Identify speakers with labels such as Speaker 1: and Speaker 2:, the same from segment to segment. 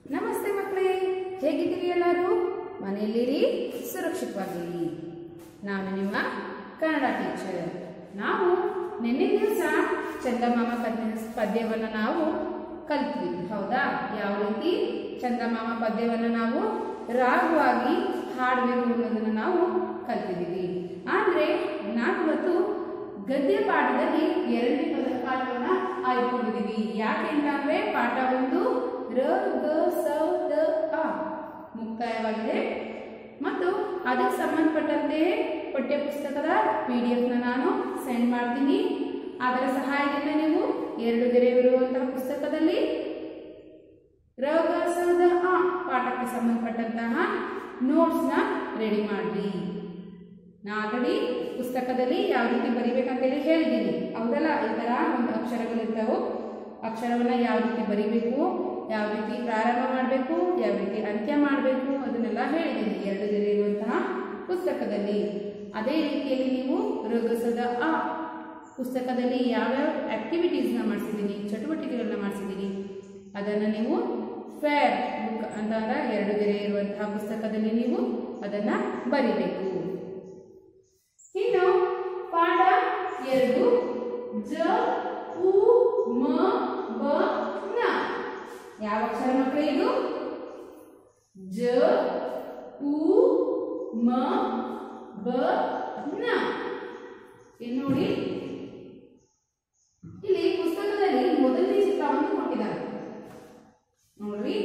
Speaker 1: ನಮಸ್ತೆ ಮಕ್ಕಳೇ ಹೇಗಿದ್ದೀರಿ ಎಲ್ಲರೂ ಮನೆಯಲ್ಲಿರಿ ಸುರಕ್ಷಿತವಾಗಿರಿ ನಾನು ನಿಮ್ಮ ಕನ್ನಡ ಟೀಚರ್ ನಾವು ನಿನ್ನೆ ದಿವಸ ಚಂದಮಾಮ ಪದ್ಯ ಪದ್ಯವನ್ನು ನಾವು ಕಲ್ತ್ವಿ ಹೌದಾ ಯಾವ ರೀತಿ ಚಂದಮಾಮ ಪದ್ಯವನ್ನು ನಾವು ರಾಗವಾಗಿ ಹಾಡಬೇಕು ಅನ್ನೋದನ್ನು ನಾವು ಕಲ್ತಿದ್ದೀವಿ ಆದರೆ ನಾವಿವತ್ತು ಗದ್ಯ ಪಾಠದಲ್ಲಿ ಎರಡನೇ ಪದ ಪಾಠವನ್ನ ಆಯ್ಕೊಂಡಿದ್ದೀವಿ ಯಾಕೆ ಅಂತಂದ್ರೆ ಪಾಠ ಒಂದು ರ ಗ ಸ ದ ಅ ಮುಕ್ತಾಯವಾಗಿದೆ ಮತ್ತು ಅದಕ್ಕೆ ಸಂಬಂಧಪಟ್ಟಂತೆ ಪಠ್ಯಪುಸ್ತಕದ ಪಿ ಡಿ ಎಫ್ನ ನಾನು ಸೆಂಡ್ ಮಾಡ್ತೀನಿ ಅದರ ಸಹಾಯದಿಂದ ನೀವು ಎರಡು ಗೆರೆವಿರುವಂತಹ ಪುಸ್ತಕದಲ್ಲಿ ರ ಗ ಸ ದ ಅ ಪಾಠಕ್ಕೆ ಸಂಬಂಧಪಟ್ಟಂತಹ ನೋಟ್ಸ್ನ ರೆಡಿ ಮಾಡ್ರಿ ನಾ ಆಲ್ರೆಡಿ ಪುಸ್ತಕದಲ್ಲಿ ಯಾವ ರೀತಿ ಬರಿಬೇಕಂತೇಳಿ ಹೇಳಿದ್ದೀನಿ ಹೌದಲ್ಲ ಈ ಥರ ಒಂದು ಅಕ್ಷರಗಳಿರ್ತಾವೆ ಅಕ್ಷರವನ್ನು ಯಾವ ರೀತಿ ಬರಿಬೇಕು ಯಾವ ರೀತಿ ಪ್ರಾರಂಭ ಮಾಡಬೇಕು ಯಾವ ರೀತಿ ಅಂತ್ಯ ಮಾಡಬೇಕು ಅದನ್ನೆಲ್ಲ ಹೇಳಿದ್ದೀನಿ ಎರಡು ದಿನ ಇರುವಂತಹ ಪುಸ್ತಕದಲ್ಲಿ ಅದೇ ರೀತಿಯಲ್ಲಿ ನೀವು ಋಗಸದ ಆ ಪುಸ್ತಕದಲ್ಲಿ ಯಾವ್ಯಾವ ಆಕ್ಟಿವಿಟೀಸ್ನ ಮಾಡಿಸಿದ್ದೀನಿ ಚಟುವಟಿಕೆಗಳನ್ನ ಮಾಡಿಸಿದ್ದೀನಿ ಅದನ್ನು ನೀವು ಫೇರ್ ಬುಕ್ ಅಂತಂದ್ರೆ ಎರಡು ಗೆರೆ ಇರುವಂತಹ ಪುಸ್ತಕದಲ್ಲಿ ನೀವು ಅದನ್ನು ಬರಿಬೇಕು ಇನ್ನು ಪಾಠ ಎರಡು ಜ ಉ ಮ ಬ ನ ಯಾವ ಅಕ್ಷರ ಮಕ್ಕಳೇ ಇದು ಜ ಉ ಮ ಬ ನ ಇಲ್ಲಿ ನೋಡಿ ಇಲ್ಲಿ ಪುಸ್ತಕದಲ್ಲಿ ಮೊದಲನೇ ಚಿತ್ರವನ್ನು ಕೊಟ್ಟಿದ್ದಾರೆ ನೋಡ್ರಿ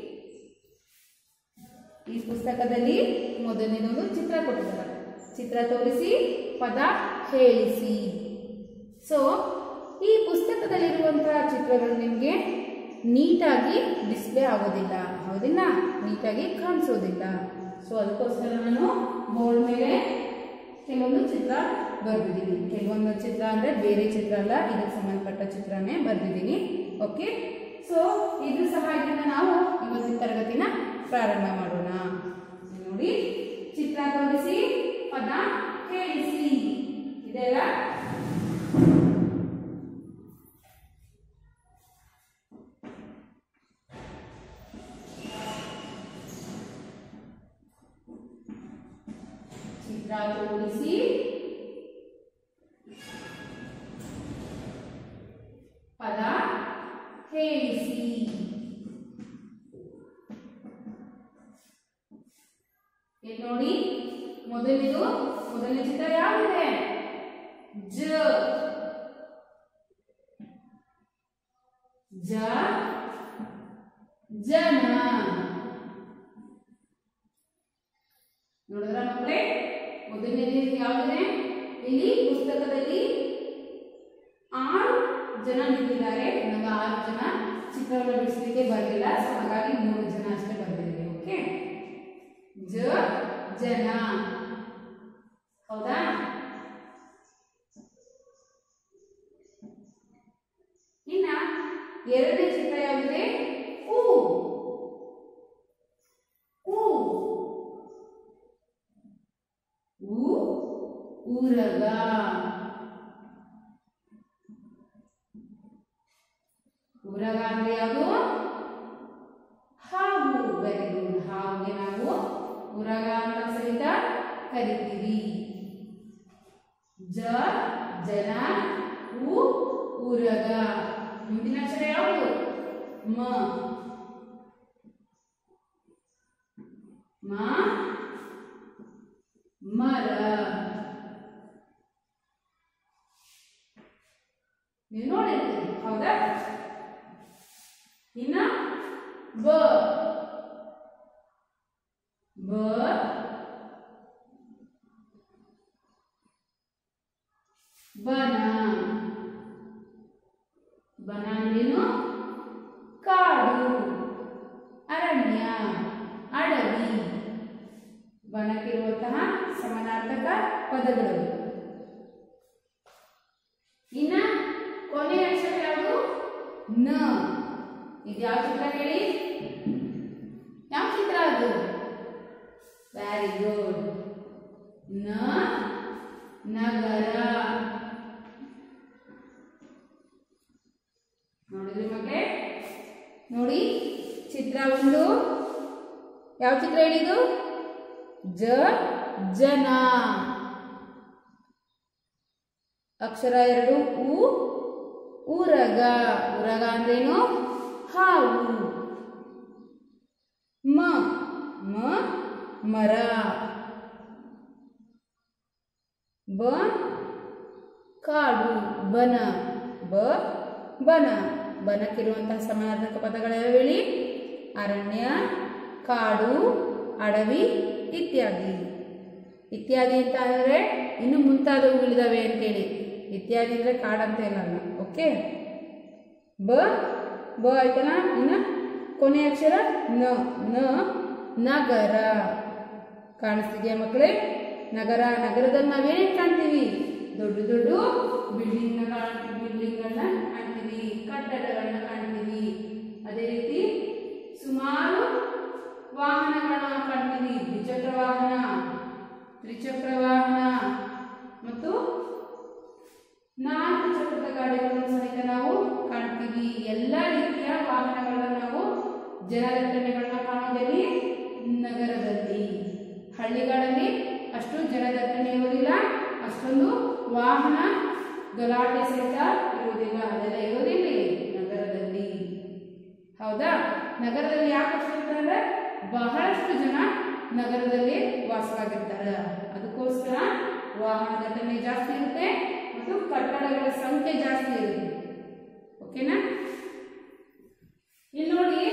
Speaker 1: ಈ ಪುಸ್ತಕದಲ್ಲಿ ಮೊದಲನೇದೊಂದು ಚಿತ್ರ ಕೊಟ್ಟಿದ್ದಾರೆ ಚಿತ್ರ ತೋರಿಸಿ ಪದ ಹೇಳಿಸಿ ಸೊ ಈ ಪುಸ್ತಕದಲ್ಲಿರುವಂತಹ ಚಿತ್ರಗಳು ನಿಮಗೆ ನೀಟಾಗಿ ಡಿಸ್ಪ್ಲೇ ಆಗೋದಿಲ್ಲ ಹೌದಿಲ್ಲ ನೀಟಾಗಿ ಕಾಣಿಸೋದಿಲ್ಲ ಸೊ ಅದಕ್ಕೋಸ್ಕರ ನಾನು ಬೋರ್ಡ್ ಮೇಲೆ ಕೆಲವೊಂದು ಚಿತ್ರ ಬರೆದಿದ್ದೀನಿ ಕೆಲವೊಂದು ಚಿತ್ರ ಅಂದರೆ ಬೇರೆ ಚಿತ್ರ ಅಲ್ಲ ಇದಕ್ಕೆ ಸಂಬಂಧಪಟ್ಟ ಚಿತ್ರನೇ ಬರೆದಿದ್ದೀನಿ ಓಕೆ ಸೊ ಇದ್ರ ಸಹಾಯದಿಂದ ನಾವು ಇವತ್ತಿನ ತರಗತಿನ ಪ್ರಾರಂಭ ಮಾಡೋಣ ನೋಡಿ ಚಿತ್ರ ತೋರಿಸಿ ಪದ ಹೇಳಿಸಿ ಇದೆಲ್ಲ ಚಿತ್ರ ತೋರಿಸಿ ಪದ ಹೇಳಿಸಿ ಇಲ್ಲಿ ನೋಡಿ ಮೊದಲಿದು ಮೊದಲನೇ ಚಿತ್ರ ಯಾವಿದೆ ಜ ಜ ಜನ ನೋಡಿದ್ರ ಮಕ್ಕಳೇ ಮೊದಲನೇದು ಯಾವ್ದಿದೆ ಇಲ್ಲಿ ಪುಸ್ತಕದಲ್ಲಿ ಆರು ಜನ ನಿಂತಿದ್ದಾರೆ ನನಗೆ ಆರು ಜನ ಚಿತ್ರವನ್ನು ಬಿಡಿಸಲಿಕ್ಕೆ ಬರಲಿಲ್ಲ ಸೊ ಹಾಗಾಗಿ ಮೂರು ಜನ ಅಷ್ಟೇ ಬರ್ತಿದ್ದೀವಿ ಓಕೆ ಜ ಜನ ಹೌದಾ ಇನ್ನ ಎರಡನೇ ಚಿತ್ರ ಯಾವಿದೆ ಊ ಊ ಊ ಊರಗ ಊರಗ ಅಂದ್ರೆ ಯಾವುದು ಹಾವು ವೆರಿ ಗುಡ್ ಹಾವುಗೆ ನಾವು ಊರಗ ಅಂತ ಸಹಿತ ಕರಿತೀವಿ ಜ ಜನ ಉ ಊರಗ ಮುಂದಿನ ಅಕ್ಷರ ಯಾವುದು ಮ ಮ ಮರ ನೀವು ನೋಡಿರ್ತೀರಿ ಹೌದಾ ಇನ್ನ ಬ ಬ ಬನ ಬನ ಅಂದ್ರೇನು ಕಾಡು ಅರಣ್ಯ ಅಡವಿ ಬನಕ್ಕಿರುವಂತಹ ಸಮಾನಾರ್ಥಕ ಪದಗಳು ಇನ್ನ ಕೊನೆಯ ಅಕ್ಷರ ಯಾವುದು ನ ಇದು ಯಾವ ಚಿತ್ರ ಹೇಳಿ ಯಾವ ಚಿತ್ರ ಅದು ವೆರಿ ಗುಡ್ ನ ನಗರ ನೋಡಿದ್ರಿ ಮಕ್ಕಳೇ ನೋಡಿ ಚಿತ್ರ ಒಂದು ಯಾವ ಚಿತ್ರ ಹೇಳಿದು ಜ ಜನ ಅಕ್ಷರ ಎರಡು ಉ ಉರಗ ಉರಗ ಅಂದ್ರೇನು ಹಾವು ಮ ಮ ಮರ ಬ ಕಾಡು ಬನ ಬ ಬನ ಬನಕ್ಕಿರುವಂತಹ ಸಮಾನಾರ್ಥಕ ಪದಗಳು ಯಾವ್ಯಾವು ಹೇಳಿ ಅರಣ್ಯ ಕಾಡು ಅಡವಿ ಇತ್ಯಾದಿ ಇತ್ಯಾದಿ ಅಂತ ಅಂದರೆ ಇನ್ನು ಮುಂತಾದವುಗಳಿದಾವೆ ಅಂತೇಳಿ ಇತ್ಯಾದಿ ಅಂದರೆ ಕಾಡಂತ ಏನಲ್ಲ ಓಕೆ ಬ ಬ ಆಯ್ತಲ್ಲ ಇನ್ನು ಕೊನೆ ಅಕ್ಷರ ನ ನ ನಗರ ಕಾಣಿಸ್ತಿದೆಯಾ ಮಕ್ಕಳೇ ನಗರ ನಗರದಲ್ಲಿ ನಾವೇನೇನು ಕಾಣ್ತೀವಿ ದೊಡ್ಡ ದೊಡ್ಡ ಬಿಲ್ಡಿಂಗ್ ಬಿಲ್ಡಿಂಗ್ಗಳನ್ನ ಕಾಣ್ತೀವಿ ಕಟ್ಟಡಗಳನ್ನ ಕಾಣ್ತೀವಿ ಅದೇ ರೀತಿ ಸುಮಾರು ವಾಹನಗಳನ್ನ ಕಾಣ್ತೀವಿ ದ್ವಿಚಕ್ರ ವಾಹನ ತ್ರಿಚಕ್ರ ವಾಹನ ಮತ್ತು ನಾಲ್ಕು ಚಕ್ರದ ಗಾಡಿಗಳನ್ನು ಸಹಿತ ನಾವು ಕಾಣ್ತೀವಿ ಎಲ್ಲ ರೀತಿಯ ವಾಹನಗಳನ್ನ ನಾವು ಜನದಟ್ಟಣೆಗಳನ್ನ ಕಾಣೋದಲ್ಲಿ ನಗರದಲ್ಲಿ ಹಳ್ಳಿಗಳಲ್ಲಿ ಅಷ್ಟು ಜನದಟ್ಟಣೆ ಇರುವುದಿಲ್ಲ ಅಷ್ಟೊಂದು ವಾಹನ ಗಲಾಟೆ ಸಹಿತ ಇರುವುದಿಲ್ಲ ಅದೆಲ್ಲ ಇರೋದಿಲ್ಲ ನಗರದಲ್ಲಿ ಹೌದಾ ನಗರದಲ್ಲಿ ಯಾಕೆ ಅಷ್ಟು ಇರ್ತಾರೆ ಬಹಳಷ್ಟು ಜನ ನಗರದಲ್ಲಿ ವಾಸವಾಗಿರ್ತಾರೆ ಅದಕ್ಕೋಸ್ಕರ ವಾಹನ ದಟ್ಟಣೆ ಜಾಸ್ತಿ ಇರುತ್ತೆ ಮತ್ತು ಕಟ್ಟಡಗಳ ಸಂಖ್ಯೆ ಜಾಸ್ತಿ ಇರುತ್ತೆ ಓಕೆನಾ ಇಲ್ಲಿ ನೋಡಿ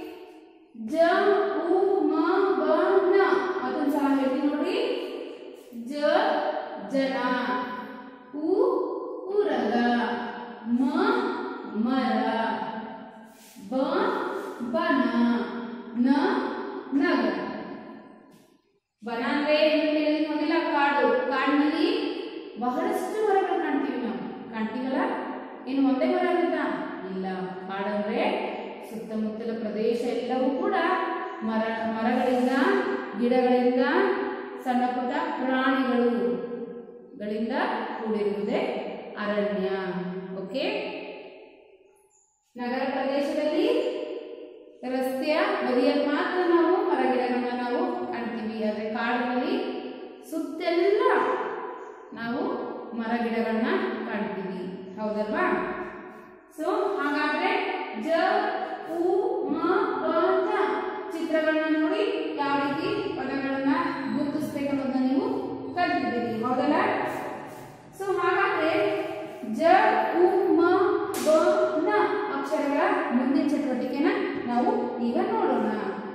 Speaker 1: ಜ ಉ ಮ ಬ ನ ಅದೊಂದು ಸಲ ಹೇಳ್ತೀನಿ ನೋಡಿ ಜ ಜನ ಉ ಉರಗ ಮ ಮರ ಬ ಬನ ನ ನಗರ ಬನ ಅಂದ್ರೆ ಏನು ಹೇಳಿದ್ವಿ ನೋಡಿಲ್ಲ ಕಾಡು ಕಾಡಿನಲ್ಲಿ ಬಹಳಷ್ಟು ಮರಗಳು ಕಾಣ್ತೀವಿ ನಾವು ಕಾಣ್ತೀವಲ್ಲ ಇನ್ನು ಒಂದೇ ಮರ ಇರುತ್ತಾ ಇಲ್ಲ ಕಾಡಂದ್ರೆ ಸುತ್ತಮುತ್ತಲ ಪ್ರದೇಶ ಎಲ್ಲವೂ ಕೂಡ ಮರ ಮರಗಳಿಂದ ಗಿಡಗಳಿಂದ ಸಣ್ಣ ಪುಟ್ಟ ಪ್ರಾಣಿಗಳು ಗಳಿಂದ ಕೂಡಿರುವುದೇ ಅರಣ್ಯ ಓಕೆ ನಗರ ಪ್ರದೇಶದಲ್ಲಿ ರಸ್ತೆಯ ಬದಿಯಲ್ಲಿ ಮಾತ್ರ ನಾವು ಮರ ಗಿಡಗಳನ್ನ ನಾವು ಕಾಣ್ತೀವಿ ಆದರೆ ಕಾಡಿನಲ್ಲಿ ಸುತ್ತೆಲ್ಲ ನಾವು ಮರ ಗಿಡಗಳನ್ನ ಕಾಣ್ತೀವಿ ಹೌದಲ್ವಾ ಸೊ ಹಾಗಾದ್ರೆ ಜ ಉ ಮ ಬ ನ ಚಿತ್ರಗಳನ್ನ ನೋಡಿ ಯಾವ ರೀತಿ ಪದಗಳನ್ನ ಗುರುತಿಸ್ಬೇಕು ಅನ್ನೋದನ್ನ ನೀವು ಕಲ್ತಿದ್ದೀರಿ ಹೌದಲ್ಲ ಸೊ ಹಾಗಾದ್ರೆ ಜ ಉ ಮ ಬ ನ ಅಕ್ಷರಗಳ ಮುಂದಿನ ಚಟುವಟಿಕೆನ ನಾವು ಈಗ ನೋಡೋಣ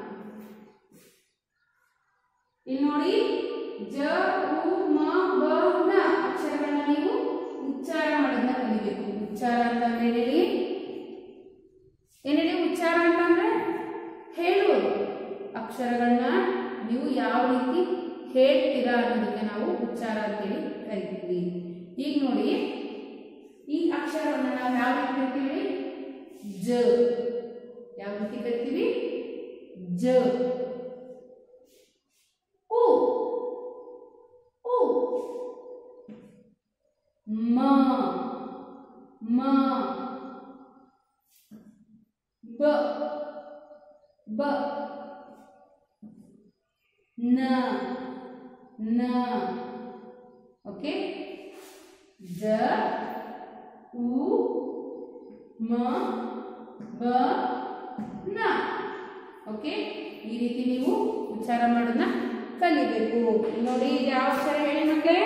Speaker 1: ಇಲ್ಲಿ ನೋಡಿ ಜ ಉ ಮ ಬ ನ ಅಕ್ಷರಗಳನ್ನ ನೀವು ಉಚ್ಚಾರ ಮಾಡೋದನ್ನ ಕಲಿಬೇಕು ಉಚ್ಚಾರ ಅಂತಂದ್ರೆ ಏನ್ ಹೇಳಿ ಏನ್ ಹೇಳಿ ಉಚ್ಚಾರ ಅಂತಂದ್ರೆ ಹೇಳುವುದು ಅಕ್ಷರಗಳನ್ನ ನೀವು ಯಾವ ರೀತಿ ಹೇಳ್ತೀರಾ ಅನ್ನೋದಕ್ಕೆ ನಾವು ಉಚ್ಚಾರ ಅಂತೇಳಿ ಕರಿತೀವಿ ಈಗ ನೋಡಿ ಈ ಅಕ್ಷರವನ್ನ ನಾವು ಯಾವ ರೀತಿ ಕರಿತೀವಿ ಜ ಯಾವ ರೀತಿ ಕರಿತೀವಿ ಜ ಉ ಉ ಮ ಮ ಬ ಬ ನ ನ ಓಕೆ ಜ ಉ ಮ ಬ ನ ಓಕೆ ಈ ರೀತಿ ನೀವು ಉಚ್ಚಾರ ಮಾಡೋದನ್ನ ಕಲಿಬೇಕು ನೋಡಿ ಇದು ಯಾವ ಅಕ್ಷರ ಹೇಳಿ ಮಕ್ಕಳೇ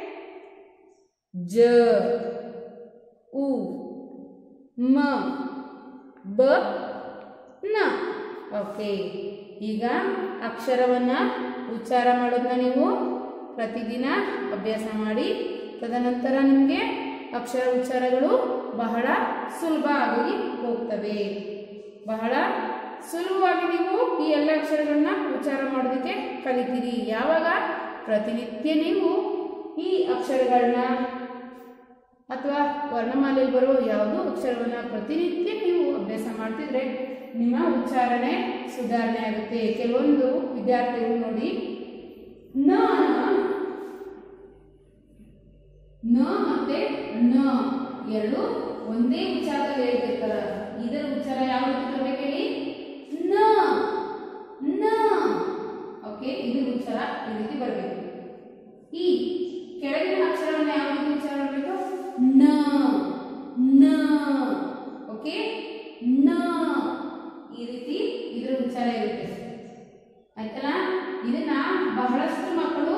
Speaker 1: ಜ ಉ ಮ ಬ ನ ಓಕೆ ಈಗ ಅಕ್ಷರವನ್ನ ಉಚ್ಚಾರ ಮಾಡೋದನ್ನ ನೀವು ಪ್ರತಿದಿನ ಅಭ್ಯಾಸ ಮಾಡಿ ತದನಂತರ ನಿಮಗೆ ಅಕ್ಷರ ಉಚ್ಚಾರಗಳು ಬಹಳ ಸುಲಭ ಆಗಿ ಹೋಗ್ತವೆ ಬಹಳ ಸುಲಭವಾಗಿ ನೀವು ಈ ಎಲ್ಲ ಅಕ್ಷರಗಳನ್ನ ಉಚ್ಚಾರ ಮಾಡೋದಕ್ಕೆ ಕಲಿತೀರಿ ಯಾವಾಗ ಪ್ರತಿನಿತ್ಯ ನೀವು ಈ ಅಕ್ಷರಗಳನ್ನ ಅಥವಾ ವರ್ಣಮಾಲೆಯಲ್ಲಿ ಬರೋ ಯಾವುದೋ ಅಕ್ಷರವನ್ನ ಪ್ರತಿನಿತ್ಯ ನೀವು ಅಭ್ಯಾಸ ಮಾಡ್ತಿದ್ರೆ ನಿಮ್ಮ ಉಚ್ಚಾರಣೆ ಸುಧಾರಣೆ ಆಗುತ್ತೆ ಕೆಲವೊಂದು ವಿದ್ಯಾರ್ಥಿಗಳು ನೋಡಿ ನ ನ ಮತ್ತೆ ನ ಎರಡು ಒಂದೇ ಉಚ್ಚಾರದಲ್ಲಿ ಹೇಳ್ತಿರ್ತಾರ ಇದರ ಉಚ್ಚಾರ ಯಾವ ರೀತಿ ತರಬೇಕು ಹೇಳಿ ನ ಓಕೆ ನ ಈ ರೀತಿ ಇದರ ಉಚ್ಚಾರ ಇರುತ್ತೆ ಆಯ್ತಲ್ಲ ಇದನ್ನ ಬಹಳಷ್ಟು ಮಕ್ಕಳು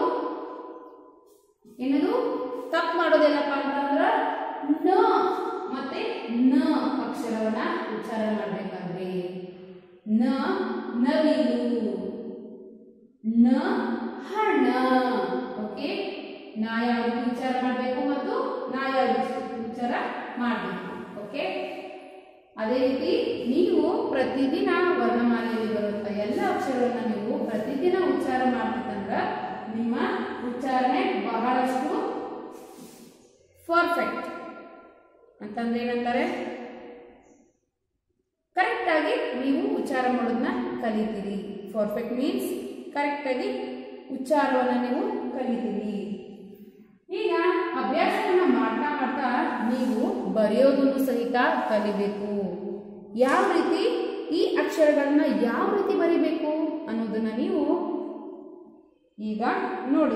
Speaker 1: ಏನದು ತಪ್ಪು ಮಾಡೋದೇನಪ್ಪ ಅಂತಂದ್ರ ನ ಮತ್ತೆ ನ ಅಕ್ಷರವನ್ನ ಉಚ್ಚಾರ ಮಾಡ್ಬೇಕಾದ್ರೆ ನ ನವಿಲು ನ ಹಣ ಓಕೆ ನಾ ಯಾವ ರೀತಿ ಉಚ್ಚಾರ ಮಾಡಬೇಕು ಮತ್ತು ನಾ ಯಾವ ರೀತಿ ಉಚ್ಚಾರ ಮಾಡಬೇಕು ಓಕೆ ಅದೇ ರೀತಿ ನೀವು ಪ್ರತಿದಿನ ವರ್ಣಮಾಲೆಯಲ್ಲಿ ಬರುವಂಥ ಎಲ್ಲ ಅಕ್ಷರವನ್ನ ನೀವು ಪ್ರತಿದಿನ ಉಚ್ಚಾರ ಮಾಡ್ಬೇಕಂದ್ರ ನಿಮ್ಮ ಉಚ್ಚಾರಣೆ ಬಹಳಷ್ಟು ಪರ್ಫೆಕ್ಟ್ ಅಂತಂದ್ರೆ ಏನಂತಾರೆ ಕರೆಕ್ಟಾಗಿ ನೀವು ಉಚ್ಚಾರ ಮಾಡೋದನ್ನ ಕಲಿತೀರಿ ಪರ್ಫೆಕ್ಟ್ ಮೀನ್ಸ್ ಕರೆಕ್ಟಾಗಿ ಉಚ್ಚಾರವನ್ನು ನೀವು ಕಲಿತೀರಿ ಈಗ ಅಭ್ಯಾಸವನ್ನ ಮಾಡ್ತಾ ಮಾಡ್ತಾ ನೀವು ಬರೆಯೋದನ್ನು ಸಹಿತ ಕಲಿಬೇಕು ಯಾವ ರೀತಿ ಈ ಅಕ್ಷರಗಳನ್ನ ಯಾವ ರೀತಿ ಬರಿಬೇಕು ಅನ್ನೋದನ್ನ ನೀವು ಈಗ ನೋಡಿ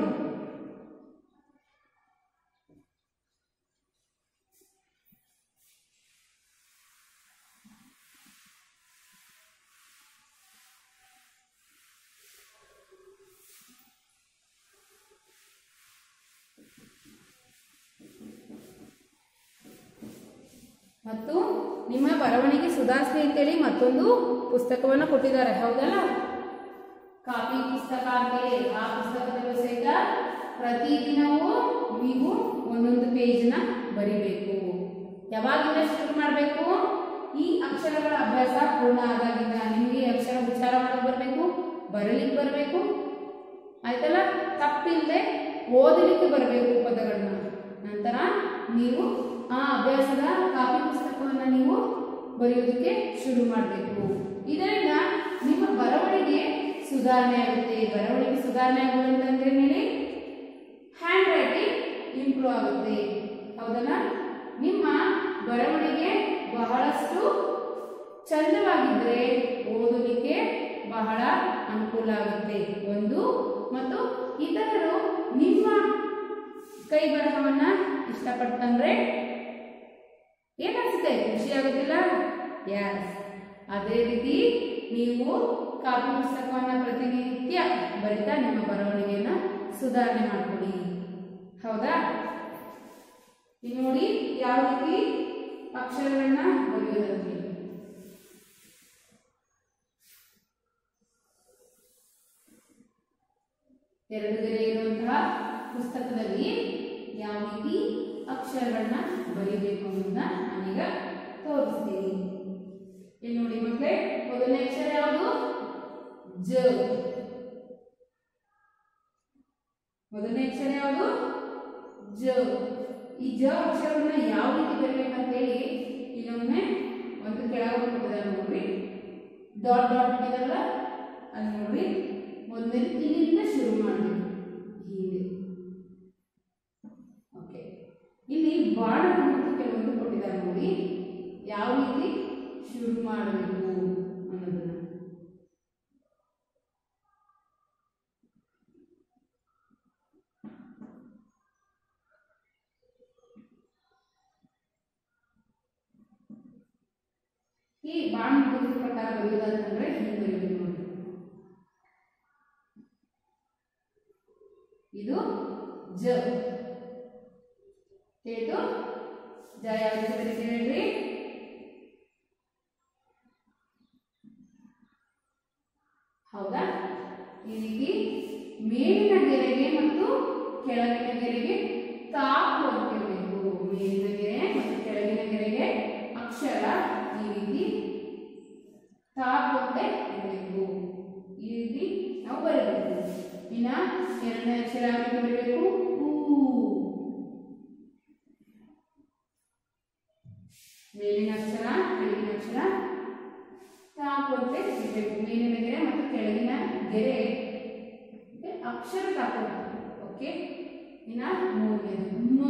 Speaker 1: ಮತ್ತು ನಿಮ್ಮ ಬರವಣಿಗೆ ಸುಧಾರಿಸಲಿ ಅಂತೇಳಿ ಮತ್ತೊಂದು ಪುಸ್ತಕವನ್ನು ಕೊಟ್ಟಿದ್ದಾರೆ ಹೌದಲ್ಲ ಕಾಪಿ ಪುಸ್ತಕ ಅಂತೇಳಿ ಆ ಪುಸ್ತಕದಲ್ಲೂ ಸಹಿತ ಪ್ರತಿದಿನವೂ ನೀವು ಒಂದೊಂದು ಪೇಜ್ನ ಬರಿಬೇಕು ಯಾವಾಗಿಂದ ಶುರು ಮಾಡಬೇಕು ಈ ಅಕ್ಷರಗಳ ಅಭ್ಯಾಸ ಪೂರ್ಣ ಆದಾಗಿಂದ ನಿಮಗೆ ಈ ಅಕ್ಷರ ಉಚ್ಚಾರ ಮಾಡೋಕೆ ಬರಬೇಕು ಬರಲಿಕ್ಕೆ ಬರಬೇಕು ಆಯ್ತಲ್ಲ ತಪ್ಪಿಲ್ಲದೆ ಓದಲಿಕ್ಕೆ ಬರಬೇಕು ಪದಗಳನ್ನ ನಂತರ ನೀವು ಆ ಅಭ್ಯಾಸದ ಕಾಪಿ ಪುಸ್ತಕವನ್ನು ನೀವು ಬರೆಯೋದಕ್ಕೆ ಶುರು ಮಾಡಬೇಕು ಇದರಿಂದ ನಿಮ್ಮ ಬರವಣಿಗೆ ಸುಧಾರಣೆ ಆಗುತ್ತೆ ಬರವಣಿಗೆ ಸುಧಾರಣೆ ಆಗೋದು ಅಂತಂದ್ರೆ ಹೇಳಿ ಹ್ಯಾಂಡ್ ರೈಟಿಂಗ್ ಇಂಪ್ರೂವ್ ಆಗುತ್ತೆ ಹೌದಲ್ಲ ನಿಮ್ಮ ಬರವಣಿಗೆ ಬಹಳಷ್ಟು ಚಂದವಾಗಿದ್ದರೆ ಓದಲಿಕ್ಕೆ ಬಹಳ ಅನುಕೂಲ ಆಗುತ್ತೆ ಒಂದು ಮತ್ತು ಇತರರು ನಿಮ್ಮ ಕೈ ಬರಹವನ್ನ ಇಷ್ಟಪಟ್ಟಂದ್ರೆ ಏನಾಗುತ್ತೆ ಖುಷಿ ಆಗುತ್ತಿಲ್ಲ ಯಾಸ್ ಅದೇ ರೀತಿ ನೀವು ಕಾಪಿ ಪುಸ್ತಕವನ್ನ ಪ್ರತಿನಿತ್ಯ ಬರಿತಾ ನಿಮ್ಮ ಬರವಣಿಗೆಯನ್ನ ಸುಧಾರಣೆ ಮಾಡ್ಕೊಳ್ಳಿ ಹೌದಾ ಈಗ ನೋಡಿ ಯಾವ ರೀತಿ ಅಕ್ಷರಗಳನ್ನ ಬರೆಯೋದಂತ ಹೇಳಿ ಎರಡು ಗೆರೆ ಇರುವಂತಹ ಪುಸ್ತಕದಲ್ಲಿ ಯಾವ ರೀತಿ ಅಕ್ಷರಗಳನ್ನ ಬರೀಬೇಕು ಅನ್ನೋದನ್ನ ನಾನೀಗ ತೋರಿಸ್ತೀನಿ ಇಲ್ಲಿ ನೋಡಿ ಮಕ್ಕಳೇ ಮೊದಲನೇ ಅಕ್ಷರ ಯಾವುದು ಜ ಮೊದಲನೇ ಅಕ್ಷರ ಯಾವುದು ಜ ಈ ಜ ಅಕ್ಷರವನ್ನ ಯಾವ ರೀತಿ ಬರಬೇಕಂತ ಹೇಳಿ ಇಲ್ಲೊಮ್ಮೆ ಒಂದು ಕೆಳಗೆ ಕೊಟ್ಟಿದ್ದಾರೆ ನೋಡ್ರಿ ಡಾಟ್ ಡಾಟ್ ಇಟ್ಟಿದಾರಲ್ಲ ಅಲ್ಲಿ ನೋಡ್ರಿ ಮೊದಲನೇ ಇಲ್ಲಿಂದ ಶುರು ಮಾಡಬೇಕು ಹೀಗೆ ಓಕೆ ಇಲ್ಲಿ ಬಾಣ ಮತ್ತು ಕೆಲವೊಂದು ಕೊಟ್ಟಿದ್ದಾರೆ ನೋಡಿ ಯಾವ ರೀತಿ ಶುರು ಮಾಡಬೇಕು ಅನ್ನೋದನ್ನ ಈ ಬಾಣ ಮುಗಿದ ಪ್ರಕಾರ ಬರೆಯೋದಂತಂದ್ರೆ ಹಿಂಗೆ ಬರೆಯೋದು ನೋಡಿ ಇದು ಜ ತಿಳಿದು ಜ ಯಾವ ರೀತಿ ಬರೀತೀವಿ ಹೇಳ್ರಿ ಹೌದಾ ಈ ರೀತಿ ಮೇಲಿನ ಗೆರೆಗೆ ಮತ್ತು ಕೆಳಗಿನ ಗೆರೆಗೆ ತಾಕು ಅಂತಿರಬೇಕು ಮೇಲಿನ ಗೆರೆ ಮತ್ತು ಕೆಳಗಿನ ಗೆರೆಗೆ ಅಕ್ಷರ ಈ ರೀತಿ ತಾಕು ಅಂತ ಇರಬೇಕು ಈ ರೀತಿ ನಾವು ಬರೀಬೇಕು ಇನ್ನ ಎರಡನೇ ಅಕ್ಷರ ಯಾವ ರೀತಿ ಬರೀಬೇಕು ಹೂ ಮೇಲಿನ ಅಕ್ಷರ ಕೆಳಗಿನ ಅಕ್ಷರ ತಾಕುವಂತೆ ಇರಬೇಕು ಮೇಲಿನ ಗೆರೆ ಮತ್ತು ಕೆಳಗಿನ ಗೆರೆ ಗೆ ಅಕ್ಷರ ತಾಕಬೇಕು ಓಕೆ ಇನ್ನ ಮೂರನೇದು ಮ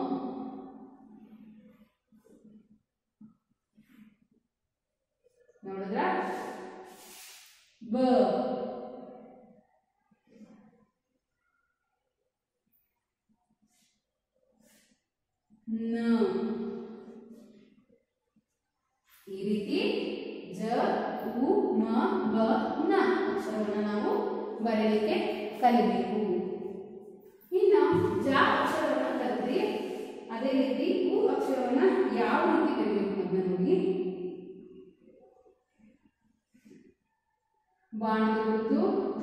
Speaker 1: ನೋಡಿದ್ರ ಬ ನ ಈ ರೀತಿ ಜ ಉ ಮ ಬ ನ ಅಕ್ಷರವನ್ನು ನಾವು ಬರೆಯಲಿಕ್ಕೆ ಕಲಿಬೇಕು ಇನ್ನು ಜ ಅಕ್ಷರವನ್ನು ಕಲಿತ್ರಿ ಅದೇ ರೀತಿ ಉ ಅಕ್ಷರವನ್ನ ಯಾವ ರೀತಿ ಬರೀಬೇಕು ಅಂತ ನೋಡಿ ಬಾಣದ ಗುರುತು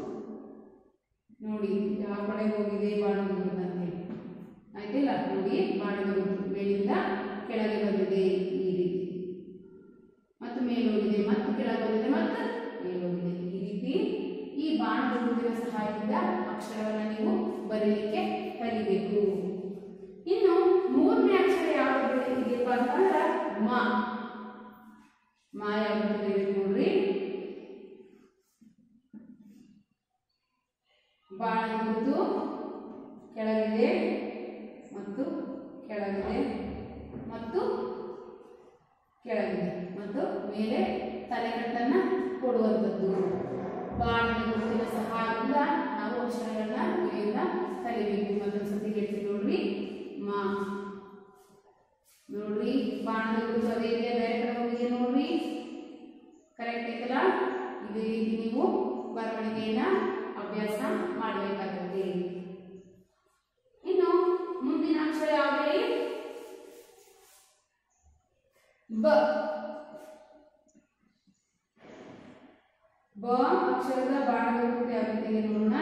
Speaker 1: ನೋಡಿ ಯಾವ ಕಡೆ ಹೋಗಿದೆ ಬಾಣದ ಗುರುತು ಅಂತ ಹೇಳಿ ಆಯ್ತಿಲ್ಲ ನೋಡಿ ಬಾಣದ ಗುರುತು ಮೇಲಿಂದ ಕೆಳಗೆ ಬಂದಿದೆ ಈ ರೀತಿ ಮತ್ತು ಮೇಲೆ ಹೋಗಿದೆ ಮತ್ತು ಕೆಳಗೆ ಬಂದಿದೆ ಮತ್ತು ಮೇಲೆ ಹೋಗಿದೆ ಈ ರೀತಿ ಈ ಬಾಣದ ಗುರುತಿನ ಸಹಾಯದಿಂದ ಅಕ್ಷರವನ್ನು ನೀವು ಬರೀಲಿಕ್ಕೆ ಕಲಿಬೇಕು ಇನ್ನು ಮೂರನೇ ಅಕ್ಷರ ಯಾವುದು ಇದೆಯಪ್ಪ ಅಂತಂದ್ರೆ ಮಾ ಮಾ ಯಾವುದು ಬರೀಬೇಕು ನೋಡ್ರಿ ಬಾಣದ ಗುರುತು ಕೆಳಗಿದೆ ಮತ್ತು ಕೆಳಗಿದೆ ಮತ್ತು ಕೆಳಗಿದೆ ಮತ್ತು ಮೇಲೆ ತಲೆಗಟ್ಟನ್ನ ಕೊಡುವಂಥದ್ದು ಬಾಣದ ಗುರುತಿನ ಸಹಾಯದಿಂದ ನಾವು ಅಕ್ಷರಗಳನ್ನ ಗುರಿಯನ್ನ ಕಲಿಬೇಕು ಮತ್ತೊಂದು ಸತಿ ಹೇಳ್ತೀವಿ ನೋಡ್ರಿ ಮಾ ನೋಡ್ರಿ ಬಾಣದ ಗುರುತು ಅದೇ ಇದೆ ಬೇರೆ ಕಡೆ ಹೋಗಿದೆ ನೋಡ್ರಿ ಕರೆಕ್ಟ್ ಐತಲ್ಲ ಇದೇ ರೀತಿ ನೀವು ಬರವಣಿಗೆಯನ್ನ ಅಭ್ಯಾಸ ಮಾಡಬೇಕಾಗುತ್ತೆ ಇನ್ನು ಮುಂದಿನ ಅಕ್ಷರ ಯಾವುದು ಹೇಳಿ ಬ ಬ ಅಕ್ಷರದ ಬಾಣದ ಗುರುತು ಯಾವ ರೀತಿ ಇದೆ ನೋಡೋಣ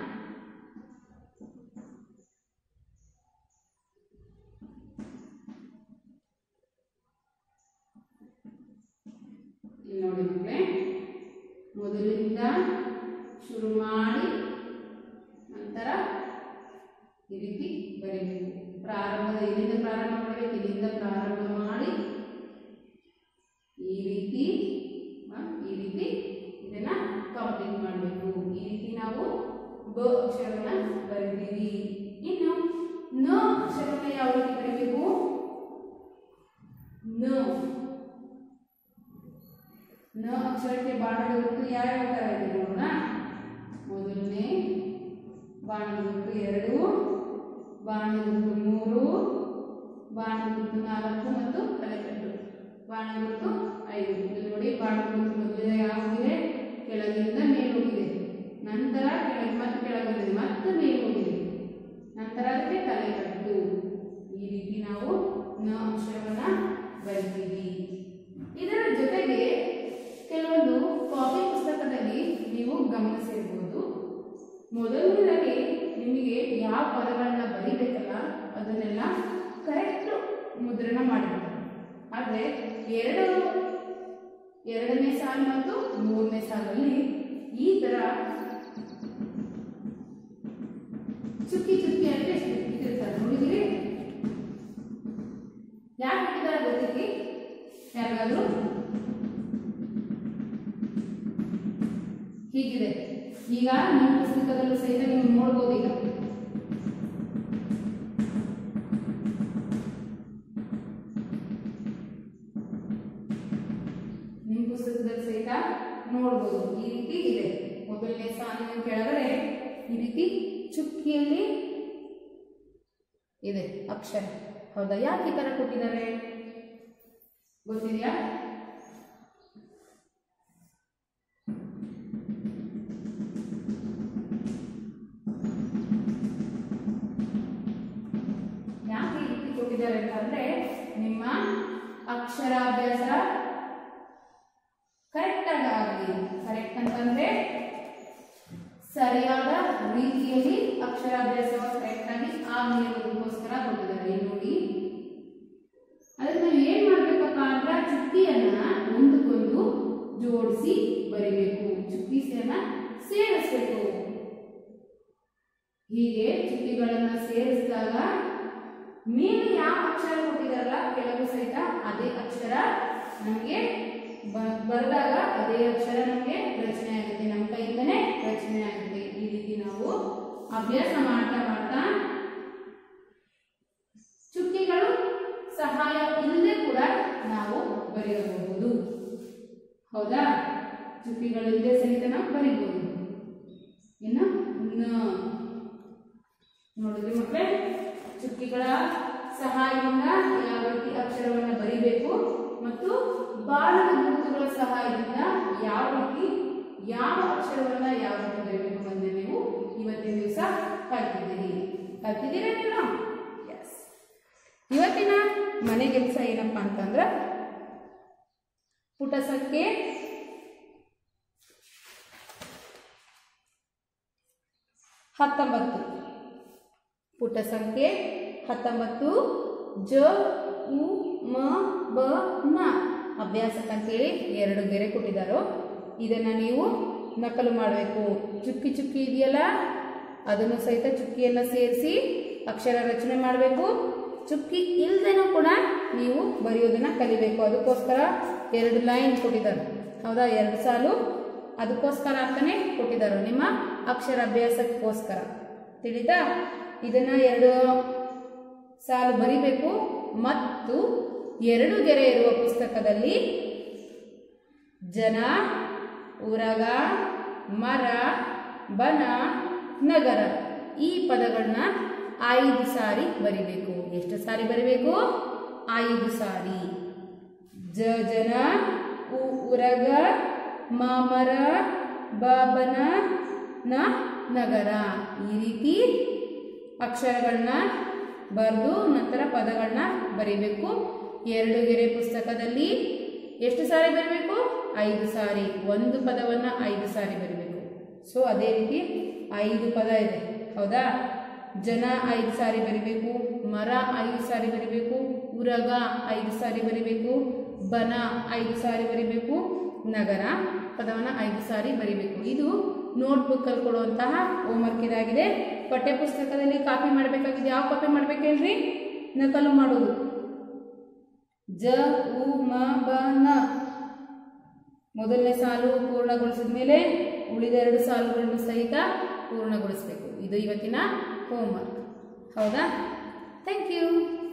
Speaker 1: ಇಲ್ಲಿ ನೋಡಿ ಮಕ್ಕಳೇ ಮೊದಲಿಂದ ಶುರು ಮಾಡಿ ನಂತರ ಈ ರೀತಿ ಬರೀಬೇಕು ಪ್ರಾರಂಭದ ಇಲ್ಲಿಂದ ಪ್ರಾರಂಭ ಮಾಡಬೇಕು ಇಲ್ಲಿಂದ ಪ್ರಾರಂಭ ಮಾಡಿ ಈ ರೀತಿ ಆ, ಈ ರೀತಿ ಇದನ್ನ ಕಂಪ್ಲೀಟ್ ಮಾಡಬೇಕು ಈ ರೀತಿ ನಾವು ಬ ಅಕ್ಷರವನ್ನ ಬರಿತೀವಿ ಇನ್ನು ನ ಅಕ್ಷರವನ್ನ ಯಾವ ರೀತಿ ಬರೀಬೇಕು ನ ನ ಅಕ್ಷರಕ್ಕೆ ಬಾಣದ ಗುರುತು ಯಾವ್ಯಾವ ತರ ಇದೆ ನೋಡೋಣ ಮೊದಲನೇ ಬಾಣದ ಗುರುತು ಎರಡು ಬಾಣದ ಗುರುತು ಮೂರು ಬಾಣದ ಗುರುತು ನಾಲ್ಕು ಮತ್ತು ತಲೆಕಟ್ಟು ಬಾಣದ ಗುರುತು ಐದು ಇಲ್ಲಿ ನೋಡಿ ಬಾಣದ ಗುರುತು ಮೊದಲನೇ ಆಗಿದೆ ಕೆಳಗಿಂದ ಮೇಲೆ ಹೋಗಿದೆ ನಂತರ ಕೆಳಗೆ ಮತ್ತೆ ಕೆಳಗೆ ಬಂದಿದೆ ಮತ್ತೆ ಮೇಲೆ ಹೋಗಿದೆ ನಂತರ ಅದಕ್ಕೆ ತಲೆಕಟ್ಟು ಈ ರೀತಿ ನಾವು ನ ಅಕ್ಷರವನ್ನ ಬರಿತೀವಿ ಇದರ ಜೊತೆಗೆ ಕೆಲವೊಂದು ಕಾಪಿ ಪುಸ್ತಕದಲ್ಲಿ ನೀವು ಗಮನಿಸಿರ್ಬೋದು ಮೊದಲನೇದಾಗಿ ನಿಮಗೆ ಯಾವ ಪದಗಳನ್ನ ಬರಿಬೇಕಲ್ಲ ಅದನ್ನೆಲ್ಲ ಕರೆಕ್ಟ್ ಮುದ್ರಣ ಮಾಡಿರ್ತಾರೆ ಆದರೆ ಎರಡು ಎರಡನೇ ಸಾಲು ಮತ್ತು ಮೂರನೇ ಸಾಲಲ್ಲಿ ಈ ತರ ಚುಕ್ಕಿ ಚುಕ್ಕಿ ಅಂತ ಇಟ್ಟಿರ್ತಾರೆ ನೋಡಿದಿರಿ ಯಾಕೆ ಇಟ್ಟಿದ್ದಾರೆ ಗೊತ್ತೈತಿ ಯಾರಿಗಾದ್ರೂ ಹೀಗಿದೆ ಈಗ ನಿಮ್ಮ ಪುಸ್ತಕದಲ್ಲೂ ಸಹಿತ ನೀವು ನೋಡ್ಬೋದು ಈಗ ನಿಮ್ಮ ಪುಸ್ತಕದಲ್ಲಿ ಸಹಿತ ನೋಡ್ಬೋದು ಈ ರೀತಿ ಇದೆ ಮೊದಲನೇ ಸಾಲಿನ ಕೆಳಗಡೆ ಈ ರೀತಿ ಚುಕ್ಕಿಯಲ್ಲಿ ಇದೆ ಅಕ್ಷರ ಹೌದಾ ಯಾಕೆ ಈ ತರ ಕೊಟ್ಟಿದ್ದಾರೆ ಗೊತ್ತಿದೆಯಾ ಯಾಕೆ ಈ ರೀತಿ ಕೊಟ್ಟಿದ್ದಾರೆ ಅಂತಂದ್ರೆ ನಿಮ್ಮ ಅಕ್ಷರಾಭ್ಯಾಸ ಕರೆಕ್ಟ್ ಆಗಿ ಆಗಲಿ ಕರೆಕ್ಟ್ ಅಂತಂದ್ರೆ ಸರಿಯಾದ ರೀತಿಯಲ್ಲಿ ಅಕ್ಷರಾಭ್ಯಾಸವನ್ನು ಕರೆಕ್ಟ್ ಆಗಿ ಆಗಲಿ ಅನ್ನೋದಕ್ಕೋಸ್ಕರ ಕೊಟ್ಟಿದ್ದಾರೆ ಇಲ್ಲಿ ನೋಡಿ ಅದಕ್ಕೆ ನಾವು ಏನ್ ಮಾಡ್ಬೇಕಪ್ಪ ಅಂದ್ರೆ ಚುಕ್ಕಿಯನ್ನ ಒಂದಕ್ಕೊಂದು ಜೋಡಿಸಿ ಬರಿಬೇಕು ಚುಕ್ಕಿಸನ್ನ ಸೇರಿಸ್ಬೇಕು ಹೀಗೆ ಚುಕ್ಕಿಗಳನ್ನ ಸೇರಿಸಿದಾಗ ಮೇಲೆ ಯಾವ ಅಕ್ಷರ ಕೊಟ್ಟಿದಾರಲ್ಲ ಕೆಲವು ಸಹಿತ ಅದೇ ಅಕ್ಷರ ನಮಗೆ ಬರೆದಾಗ ಅದೇ ಅಕ್ಷರ ನಮಗೆ ರಚನೆ ಆಗುತ್ತೆ ನಮ್ಮ ಕೈಯಿಂದನೇ ರಚನೆ ಆಗುತ್ತೆ ಈ ರೀತಿ ನಾವು ಅಭ್ಯಾಸ ಮಾಡ್ತಾ ಮಾಡ್ತಾ ಚುಕ್ಕಿಗಳು ಸಹಾಯ ಇಲ್ಲದೆ ಕೂಡ ನಾವು ಬರೆಯಬಹುದು ಹೌದಾ ಚುಕ್ಕಿಗಳಿಲ್ಲದೆ ಸಹಿತ ನಾವು ಬರೀಬಹುದು ಇನ್ನು ನ ನೋಡಿದ್ರಿ ಮಕ್ಕಳೇ ಚುಕ್ಕಿಗಳ ಸಹಾಯದಿಂದ ಯಾವ ರೀತಿ ಅಕ್ಷರವನ್ನು ಬರಿಬೇಕು ಮತ್ತು ಬಾಣ ಸಹಾಯದಿಂದ ಯಾವ ರೀತಿ ಯಾವ ಅಕ್ಷರವನ್ನ ಯಾವ ರೀತಿ ಬರೀಬೇಕು ಬಂದು ನೀವು ಇವತ್ತಿನ ದಿವಸ ಕಲ್ತಿದ್ದೀರಿ ಕಲ್ತಿದ್ದೀರಾ ನೀವು ಎಸ್ ಇವತ್ತಿನ ಮನೆ ಕೆಲಸ ಏನಪ್ಪಾ ಅಂತಂದ್ರೆ ಪುಟ ಸಂಖ್ಯೆ ಹತ್ತೊಂಬತ್ತು ಪುಟ ಸಂಖ್ಯೆ ಹತ್ತೊಂಬತ್ತು ಜ ಉ ಮ ಬ ನ ಅಭ್ಯಾಸಕ್ಕಂತೇಳಿ ಎರಡು ಗೆರೆ ಕೊಟ್ಟಿದ್ದಾರೋ ಇದನ್ನು ನೀವು ನಕಲು ಮಾಡಬೇಕು ಚುಕ್ಕಿ ಚುಕ್ಕಿ ಇದೆಯಲ್ಲ ಅದನ್ನು ಸಹಿತ ಚುಕ್ಕಿಯನ್ನು ಸೇರಿಸಿ ಅಕ್ಷರ ರಚನೆ ಮಾಡಬೇಕು ಚುಕ್ಕಿ ಇಲ್ದೇನೂ ಕೂಡ ನೀವು ಬರೆಯೋದನ್ನ ಕಲಿಬೇಕು ಅದಕ್ಕೋಸ್ಕರ ಎರಡು ಲೈನ್ ಕೊಟ್ಟಿದ್ದಾರೆ ಹೌದಾ ಎರಡು ಸಾಲು ಅದಕ್ಕೋಸ್ಕರ ಅಂತಾನೆ ಕೊಟ್ಟಿದ್ದಾರೆ ನಿಮ್ಮ ಅಕ್ಷರ ಅಭ್ಯಾಸಕ್ಕೋಸ್ಕರ ತಿಳಿತಾ ಇದನ್ನ ಎರಡು ಸಾಲು ಬರಿಬೇಕು ಮತ್ತು ಎರಡು ಗೆರೆ ಇರುವ ಪುಸ್ತಕದಲ್ಲಿ ಜನ ಉರಗ ಮರ ಬನ ನಗರ ಈ ಪದಗಳನ್ನ ಐದು ಸಾರಿ ಬರಿಬೇಕು ಎಷ್ಟು ಸಾರಿ ಬರಿಬೇಕು ಐದು ಸಾರಿ ಜ ಜನ ಉ ಉರಗ ಮ ಮರ ಬಾಬನ ನ ನಗರ ಈ ರೀತಿ ಅಕ್ಷರಗಳನ್ನ ಬರೆದು ನಂತರ ಪದಗಳನ್ನ ಬರಿಬೇಕು ಎರಡು ಗೆರೆ ಪುಸ್ತಕದಲ್ಲಿ ಎಷ್ಟು ಸಾರಿ ಬರಬೇಕು ಐದು ಸಾರಿ ಒಂದು ಪದವನ್ನು ಐದು ಸಾರಿ ಬರಿಬೇಕು ಸೊ ಅದೇ ರೀತಿ ಐದು ಪದ ಇದೆ ಹೌದಾ ಜನ ಐದು ಸಾರಿ ಬರಿಬೇಕು ಮರ ಐದು ಸಾರಿ ಬರಿಬೇಕು ಉರಗ ಐದು ಸಾರಿ ಬರಿಬೇಕು ಬನ ಐದು ಸಾರಿ ಬರಿಬೇಕು ನಗರ ಪದವನ್ನು ಐದು ಸಾರಿ ಬರಿಬೇಕು ಇದು ನೋಟ್ಬುಕ್ಕಲ್ಲಿ ಕೊಡುವಂತಹ ಹೋಮ್ವರ್ಕ್ ಇದಾಗಿದೆ ಪಠ್ಯ ಪುಸ್ತಕದಲ್ಲಿ ಕಾಪಿ ಮಾಡಬೇಕಾಗಿದೆ ಯಾವ ಕಾಪಿ ಮಾಡ್ಬೇಕು ಹೇಳ್ರಿ ನಕಲು ಮಾಡೋದು ಜ ಉ ಮ ಬ ನ ಮೊದಲನೇ ಸಾಲು ಪೂರ್ಣಗೊಳಿಸಿದ ಮೇಲೆ ಉಳಿದ ಎರಡು ಸಾಲುಗಳನ್ನು ಸಹಿತ ಪೂರ್ಣಗೊಳಿಸಬೇಕು ಇದು ಇವತ್ತಿನ ಹೋಮ್ವರ್ಕ್ ಹೌದಾ ಥ್ಯಾಂಕ್ ಯು